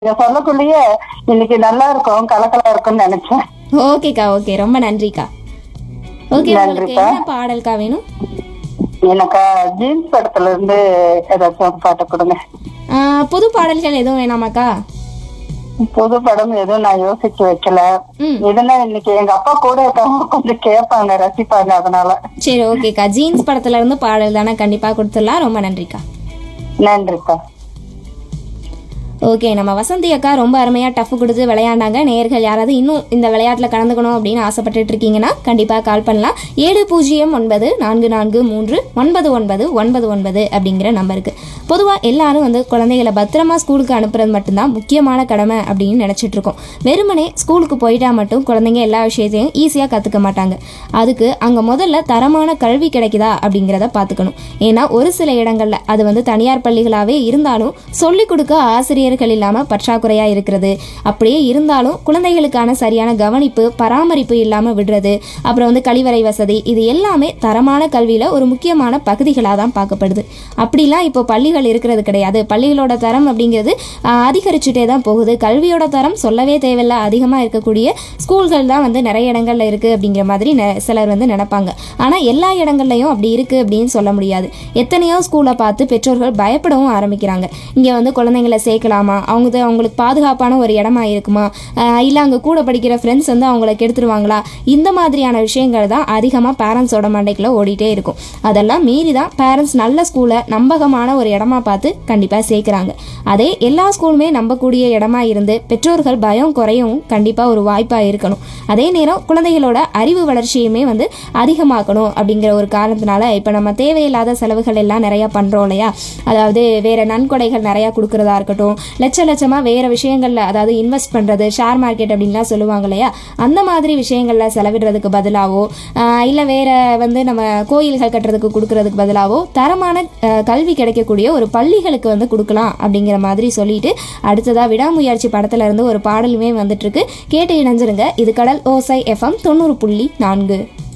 நீங்க சொல்லக்குள்ளேயே இன்னைக்கு நல்லா இருக்கும் கலக்கலா இருக்கும்னு நினைச்சேன் ஓகேக்கா ஓகே ரொம்ப நன்றிக்கா ஓகே உங்களுக்கு நன்றிக்கா. என்ன பாடல்க்கா வேணும் எனக்கு ஜீன்ஸ் படத்துல இருந்து ஏதாச்சும் ஒரு பாட்டு கொடுங்க ஆ, புது பாடல்கள் எதுவும் வேணாமாக்கா புது படம் எதுவும் நான் யோசிச்சு வைக்கல ம் இதுனா இன்னைக்கு எங்க அப்பா கூட இருக்கவங்க கொஞ்சம் கேட்பாங்க ரசிப்பாங்க அதனால சரி ஓகேக்கா ஜீன்ஸ் படத்துல இருந்து பாடல் தானே கண்டிப்பா கொடுத்துடலாம் ரொம்ப நன்றிக்கா நன்றிப்பா ஓகே நம்ம வசந்தி அக்கா ரொம்ப அருமையாக டஃப் கொடுத்து விளையாண்டாங்க நேயர்கள் யாராவது இன்னும் இந்த விளையாட்டில் கலந்துக்கணும் அப்படின்னு ஆசைப்பட்டுட்டு இருக்கீங்கன்னா கண்டிப்பாக கால் பண்ணலாம் ஏழு பூஜ்ஜியம் ஒன்பது நான்கு நான்கு மூன்று ஒன்பது ஒன்பது ஒன்பது ஒன்பது அப்படிங்கிற நம்பருக்கு பொதுவாக எல்லாரும் வந்து குழந்தைகளை பத்திரமா ஸ்கூலுக்கு அனுப்புறது மட்டும்தான் முக்கியமான கடமை அப்படின்னு நினச்சிட்டு இருக்கோம் வெறுமனே ஸ்கூலுக்கு போயிட்டா மட்டும் குழந்தைங்க எல்லா விஷயத்தையும் ஈஸியாக கற்றுக்க மாட்டாங்க அதுக்கு அங்கே முதல்ல தரமான கல்வி கிடைக்குதா அப்படிங்கிறத பார்த்துக்கணும் ஏன்னா ஒரு சில இடங்களில் அது வந்து தனியார் பள்ளிகளாகவே இருந்தாலும் சொல்லிக் கொடுக்க ஆசிரியர்கள் இல்லாமல் பற்றாக்குறையாக இருக்கிறது அப்படியே இருந்தாலும் குழந்தைகளுக்கான சரியான கவனிப்பு பராமரிப்பு இல்லாமல் விடுறது அப்புறம் வந்து கழிவறை வசதி இது எல்லாமே தரமான கல்வியில் ஒரு முக்கியமான பகுதிகளாக தான் பார்க்கப்படுது அப்படிலாம் இப்போ பள்ளிகள் இருக்கிறது கிடையாது பள்ளிகளோட தரம் அப்படிங்கிறது ஆஹ், அதிகரிச்சுட்டே தான் போகுது கல்வியோட தரம் சொல்லவே தேவையில்ல அதிகமாக இருக்கக்கூடிய ஸ்கூல்கள் தான் வந்து நிறைய இடங்கள்ல இருக்குது அப்படிங்கிற மாதிரி நெ- சிலர் வந்து நினைப்பாங்க ஆனால் எல்லா இடங்கள்லையும் அப்படி இருக்குது அப்படின்னு சொல்ல முடியாது எத்தனையோ ஸ்கூலை பார்த்து பெற்றோர்கள் பயப்படவும் ஆரம்பிக்கிறாங்க இங்கே வந்து குழந்தைங்களை சேர்க்கலாமா அவங்க தான் அவங்களுக்கு பாதுகாப்பான ஒரு இடமா இருக்குமா இல்லை அங்கே கூட படிக்கிற ஃப்ரெண்ட்ஸ் வந்து அவங்கள கெடுத்துருவாங்களா இந்த மாதிரியான விஷயங்கள் தான் அதிகமாக பேரண்ட்ஸோட மண்டைக்குள்ள ஓடிட்டே இருக்கும் அதெல்லாம் மீறி தான் பேரண்ட்ஸ் நல்ல ஸ்கூலை நம்பகமான ஒரு இடமா பார்த்து கண்டிப்பாக சேர்க்குறாங்க அதே எல்லா ஸ்கூலுமே நம்பக்கூடிய இடமா இருந்து பெற்றோர்கள் பயம் குறையவும் கண்டிப்பாக ஒரு வாய்ப்பாக இருக்கணும் அதே நேரம் குழந்தைகளோட அறிவு வளர்ச்சியுமே வந்து அதிகமாக்கணும் அப்படிங்கிற ஒரு காரணத்தினால இப்போ நம்ம தேவையில்லாத செலவுகள் எல்லாம் நிறையா பண்ணுறோம் இல்லையா அதாவது வேற நன்கொடைகள் நிறையா கொடுக்கறதா இருக்கட்டும் லட்ச லட்சமாக வேற விஷயங்களில் அதாவது இன்வெஸ்ட் பண்ணுறது ஷேர் மார்க்கெட் அப்படின்லாம் சொல்லுவாங்க இல்லையா அந்த மாதிரி விஷயங்களில் செலவிடுறதுக்கு பதிலாவோ இல்லை வேற வந்து நம்ம கோயில்கள் கட்டுறதுக்கு கொடுக்கறதுக்கு பதிலாவோ தரமான ஆஹ், கல்வி கிடைக்கக்கூடிய ஒரு பள்ளிகளுக்கு வந்து கொடுக்கலாம் அப்படிங்கிற மாதிரி சொல்லிட்டு அடுத்ததா விடாமுயற்சி படத்துல இருந்து ஒரு பாடலுமே வந்துட்டு இருக்கு கேட்டு இணைஞ்சிருங்க இது கடல் ஓசை எஃப்எம் தொண்ணூறு புள்ளி நான்கு